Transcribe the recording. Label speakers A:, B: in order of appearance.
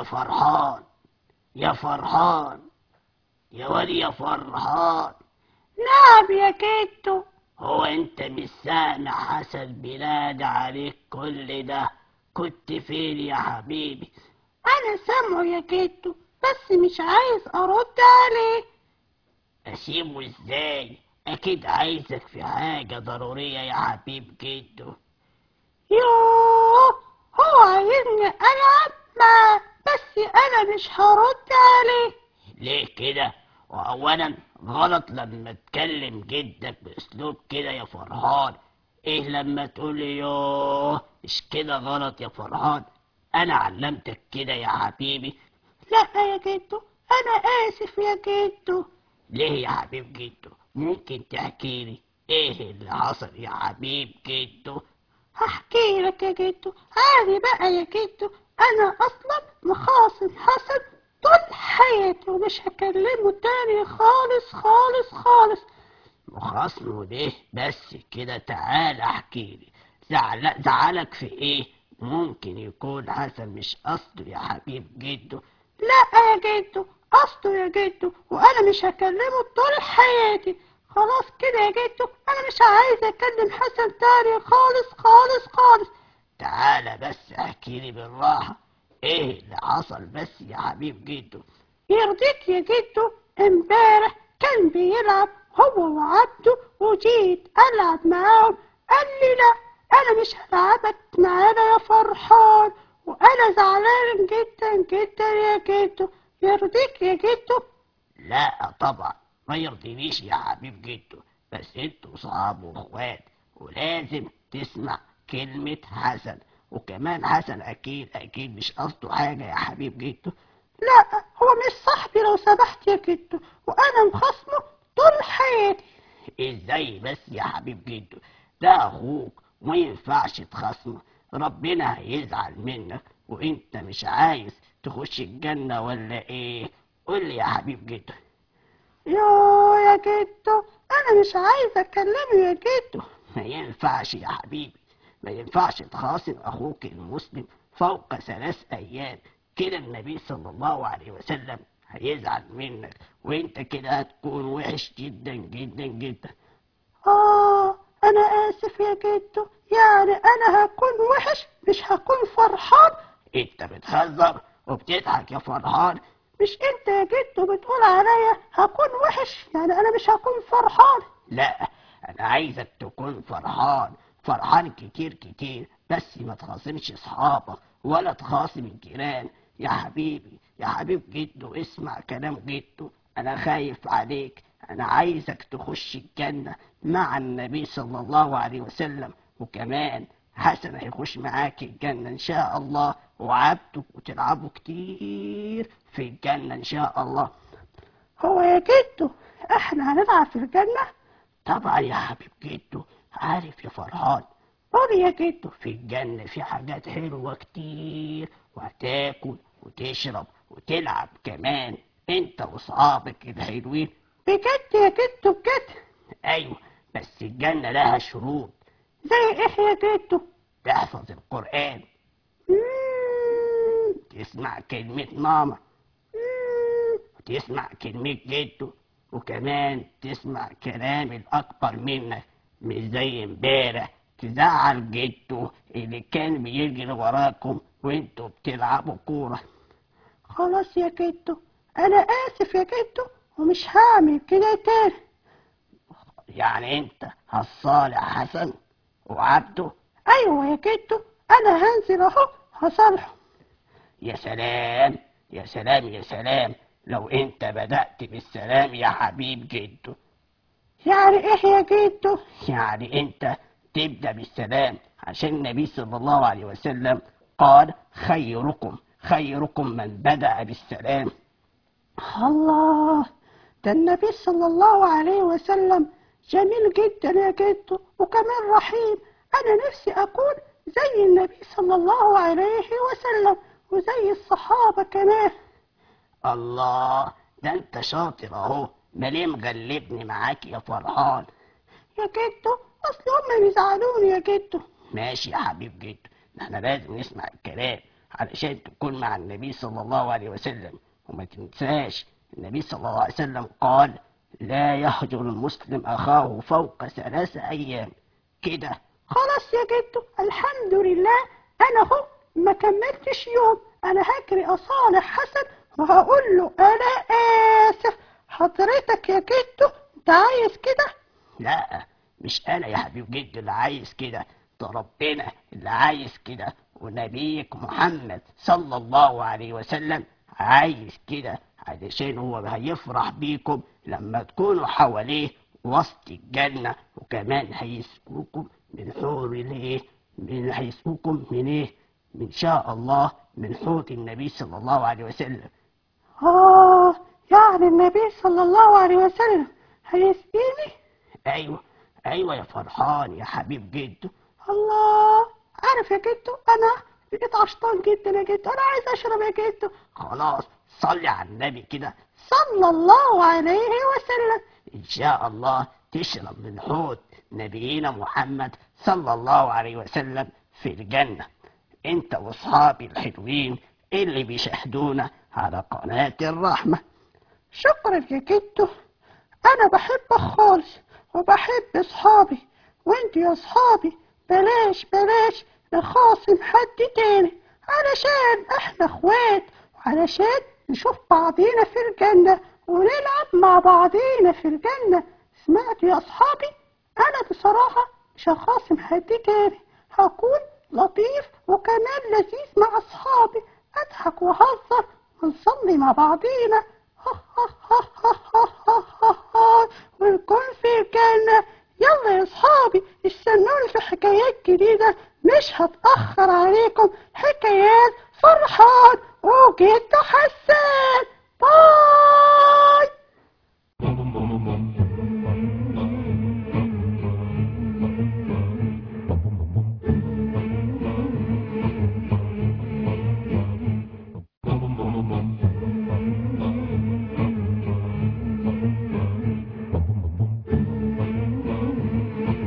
A: فرحان يا فرحان يا واد يا فرحان
B: نعم يا جدو
A: هو انت مش سامع حسن بينادى عليك كل ده كنت فين يا حبيبي
B: انا سامعه يا جدو بس مش عايز ارد عليه
A: اسيبه ازاي اكيد عايزك في حاجة ضرورية يا حبيب جدو
B: يوه هو عايزني العب معاه بس انا مش هرد عليه
A: ليه كده واولا غلط لما تكلم جدك باسلوب كده يا فرحان ايه لما تقول يوه مش كده غلط يا فرحان انا علمتك كده يا حبيبي
B: لا يا جدو انا اسف يا جدو
A: ليه يا حبيب جدو ممكن تحكي لي ايه اللي حصل يا حبيب جدو
B: هحكي لك يا جدو عادي بقى يا جدو انا اصلا مخاصم حسن طول حياتي ومش هكلمه تاني خالص خالص خالص
A: وخصمه ده بس كده تعال احكي لي زعل زعلك في ايه ممكن يكون حسن مش قصده يا حبيب جدو
B: لا يا جدو قصده يا جدو وانا مش هكلمه طول حياتي خلاص كده يا جدو انا مش عايز اكلم حسن تاني خالص خالص خالص
A: تعالى بس احكي لي بالراحة ايه اللي حصل بس يا حبيب جدو
B: يرضيك يا جدو امبارح كان بيلعب هو وعبده وجيت العب معاهم قال لي لا انا مش هلعبك معانا يا فرحان وانا زعلان جدا جدا يا جدو يرضيك يا جدو
A: لا طبعا ما يرضينيش يا حبيب جدو بس انتوا صحاب واخوات ولازم تسمع كلمة حسن وكمان حسن اكيد اكيد مش قصده حاجة يا حبيب جدو
B: لا هو مش صاحبي لو سمحت يا جدو وانا مخصمه طول حياتي
A: ازاي بس يا حبيب جدو ده اخوك وما ينفعش تخصمه ربنا هيزعل منك وانت مش عايز تخش الجنة ولا ايه قول لي يا حبيب جدو
B: يو يا جدو انا مش عايزه اكلمه يا جدو
A: ما ينفعش يا حبيبي ما ينفعش تخاصم اخوك المسلم فوق ثلاث ايام كده النبي صلى الله عليه وسلم هيزعل منك وانت كده هتكون وحش جدا جدا جدا
B: اه انا اسف يا جدو يعني انا هكون وحش مش هكون فرحان
A: انت بتهزر وبتضحك يا فرحان
B: مش انت يا جدو بتقول عليا هكون وحش يعني انا مش هكون فرحان
A: لا انا عايزك تكون فرحان فرحان كتير كتير بس ما تخاصمش اصحابك ولا تخاصم الجيران يا حبيبي يا حبيب جدو اسمع كلام جدو انا خايف عليك انا عايزك تخش الجنة مع النبي صلى الله عليه وسلم وكمان حسن هيخش معاك الجنة ان شاء الله وعبتوا وتلعبوا كتير في الجنة ان شاء الله
B: هو يا جدو احنا هنلعب في الجنة
A: طبعا يا حبيب جدو عارف يا فرحان
B: قول يا جدو
A: في الجنة في حاجات حلوة كتير وهتاكل وتشرب وتلعب كمان انت واصحابك الحلوين
B: بجد يا جدو بجد
A: ايوه بس الجنة لها شروط
B: زي ايه يا جدو
A: تحفظ القرآن
B: مم،
A: تسمع كلمة ماما
B: مم،
A: وتسمع كلمة جدو وكمان تسمع كلام الأكبر منك مش زي امبارح تزعل جدو اللي كان بيجري وراكم وانتوا بتلعبوا كورة
B: خلاص يا جدو انا اسف يا جدو ومش هعمل كده تاني
A: يعني انت هتصالح حسن وعبده
B: ايوه يا جدو انا هنزل اهو هصالحه
A: يا سلام يا سلام يا سلام لو انت بدأت بالسلام يا حبيب جدو
B: يعني ايه يا جدو
A: يعني انت تبدأ بالسلام عشان النبي صلى الله عليه وسلم قال خيركم خيركم من بدأ بالسلام
B: الله ده النبي صلى الله عليه وسلم جميل جدا يا جدو وكمان رحيم انا نفسي اكون زي النبي صلى الله عليه وسلم وزي الصحابة كمان
A: الله ده انت شاطر اهو ما ليه مغلبني معاك يا فرحان
B: يا جدو اصل هم بيزعلوني يا جدو
A: ماشي يا حبيب جدو احنا لازم نسمع الكلام علشان تكون مع النبي صلى الله عليه وسلم وما تنساش النبي صلى الله عليه وسلم قال لا يهجر المسلم أخاه فوق ثلاث أيام كده
B: خلاص يا جدو الحمد لله انا اهو ما كملتش يوم انا هجري اصالح حسن وهقول له انا اسف حضرتك يا جدو انت عايز كده
A: لا مش انا يا حبيب جد اللي عايز كده ده ربنا اللي عايز كده ونبيك محمد صلى الله عليه وسلم عايز كده علشان هو هيفرح بيكم لما تكونوا حواليه وسط الجنة وكمان هيسقوكم من حور الايه من هيسقوكم من ايه من شاء الله من حوض النبي صلى الله عليه وسلم
B: اه يعني النبي صلى الله عليه وسلم هيسقيني
A: ايوه ايوه يا فرحان يا حبيب جدو
B: الله عارف يا جدو انا بقيت عشطان جدا يا جدو انا عايز اشرب يا جدو
A: خلاص صلي على النبي كده
B: صلى الله عليه وسلم
A: إن شاء الله تشرب من حوض نبينا محمد صلى الله عليه وسلم في الجنة أنت وأصحابي الحلوين اللي بيشاهدونا على قناة الرحمة
B: شكرا يا جدو انا بحبك خالص وبحب اصحابي وانت يا اصحابي بلاش بلاش نخاصم حد تاني علشان احنا اخوات وعلشان نشوف بعضينا في الجنة ونلعب مع بعضينا في الجنة سمعت يا اصحابي انا بصراحة مش هخاصم حد تاني هكون لطيف وكمان لذيذ مع اصحابي اضحك واهزر ونصلي مع بعضينا ونكون في الجنة يلا يا اصحابي استنوني في حكايات جديدة مش هتأخر عليكم حكايات فرحان وجد حسان